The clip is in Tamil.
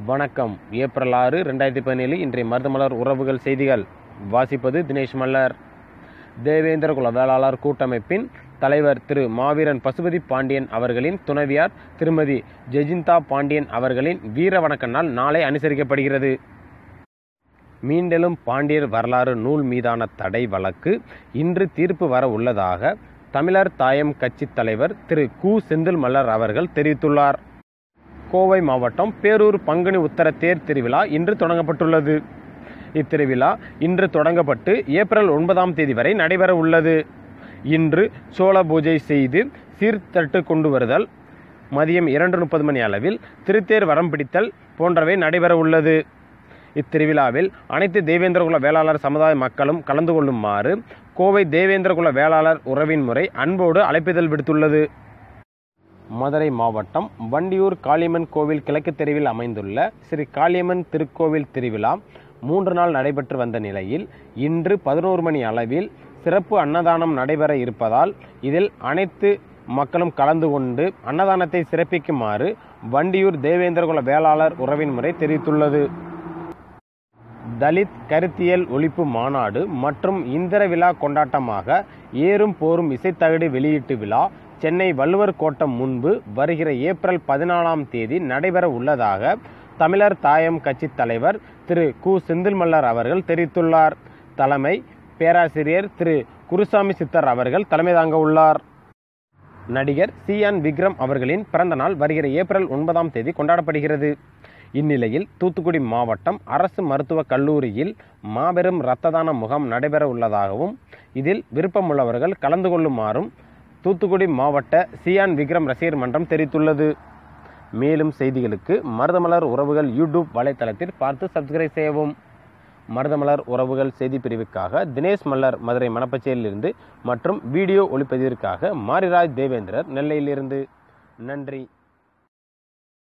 வணக்கம் ஏப்ரல் ஆறு ரெண்டாயிரத்தி பதினேழு இன்றைய மருதமலர் உறவுகள் செய்திகள் வாசிப்பது தினேஷ் மல்லர் தேவேந்திர குல வேளாளர் கூட்டமைப்பின் தலைவர் திரு மாவீரன் பசுபதி பாண்டியன் அவர்களின் துணைவியார் திருமதி ஜெஜிந்தா பாண்டியன் அவர்களின் வீர வணக்க நாள் நாளை அனுசரிக்கப்படுகிறது மீண்டெழும் பாண்டியர் வரலாறு நூல் மீதான தடை வழக்கு இன்று தீர்ப்பு வர உள்ளதாக தமிழர் தாயம் கட்சி தலைவர் திரு கு செந்தில் மல்லர் அவர்கள் தெரிவித்துள்ளார் கோவை மாவட்டம் பேரூர் பங்குனி உத்தர தேர் திருவிழா இன்று தொடங்கப்பட்டுள்ளது இத்திருவிழா இன்று தொடங்கப்பட்டு ஏப்ரல் ஒன்பதாம் தேதி வரை நடைபெற உள்ளது இன்று சோள பூஜை செய்து சீர்தட்டு கொண்டு வருதல் மதியம் இரண்டு முப்பது மணி அளவில் திருத்தேர் வரம் பிடித்தல் போன்றவை நடைபெற உள்ளது இத்திருவிழாவில் அனைத்து தேவேந்திரகுல வேளாளர் சமுதாய மக்களும் கலந்து கொள்ளுமாறு கோவை தேவேந்திரகுல வேளாளர் உறவின் முறை அன்போடு அழைப்பிதழ் விடுத்துள்ளது மதுரை மாவட்டம் வண்டியூர் காளியம்மன் கோவில் கிழக்கு தெருவில் அமைந்துள்ள ஸ்ரீ காளியம்மன் திருக்கோவில் திருவிழா மூன்று நாள் நடைபெற்று வந்த நிலையில் இன்று பதினோரு மணி அளவில் சிறப்பு அன்னதானம் நடைபெற இருப்பதால் இதில் அனைத்து மக்களும் கலந்து கொண்டு அன்னதானத்தை சிறப்பிக்குமாறு வண்டியூர் தேவேந்திரகுல வேளாளர் உறவின் முறை தெரிவித்துள்ளது தலித் கருத்தியல் ஒழிப்பு மாநாடு மற்றும் இந்திர விழா கொண்டாட்டமாக ஏறும் போரும் இசைத்தகடு வெளியீட்டு விழா சென்னை வள்ளுவர் கோட்டம் முன்பு வருகிற ஏப்ரல் பதினாலாம் தேதி நடைபெற உள்ளதாக தமிழர் தாயம் கட்சி தலைவர் திரு கு செந்தில்மல்லர் அவர்கள் தெரிவித்துள்ளார் தலைமை பேராசிரியர் திரு குருசாமி சித்தர் அவர்கள் தலைமை தாங்க உள்ளார் நடிகர் சியான் விக்ரம் அவர்களின் பிறந்த நாள் வருகிற ஏப்ரல் ஒன்பதாம் தேதி கொண்டாடப்படுகிறது இந்நிலையில் தூத்துக்குடி மாவட்டம் அரசு மருத்துவக் கல்லூரியில் மாபெரும் இரத்த தான முகாம் நடைபெற உள்ளதாகவும் இதில் விருப்பமுள்ளவர்கள் கலந்து கொள்ளுமாறும் தூத்துக்குடி மாவட்ட சியான் விக்ரம் ரசிகர் மன்றம் தெரிவித்துள்ளது மேலும் செய்திகளுக்கு மருதமலர் உறவுகள் யூடியூப் வலைத்தளத்தில் பார்த்து சப்ஸ்கிரைப் செய்யவும் மருதமலர் உறவுகள் செய்தி பிரிவுக்காக தினேஷ் மல்லர் மதுரை மணப்பச்சேரியிலிருந்து மற்றும் வீடியோ ஒளிப்பதிவிற்காக மாரிராஜ் தேவேந்திரர் நெல்லையிலிருந்து நன்றி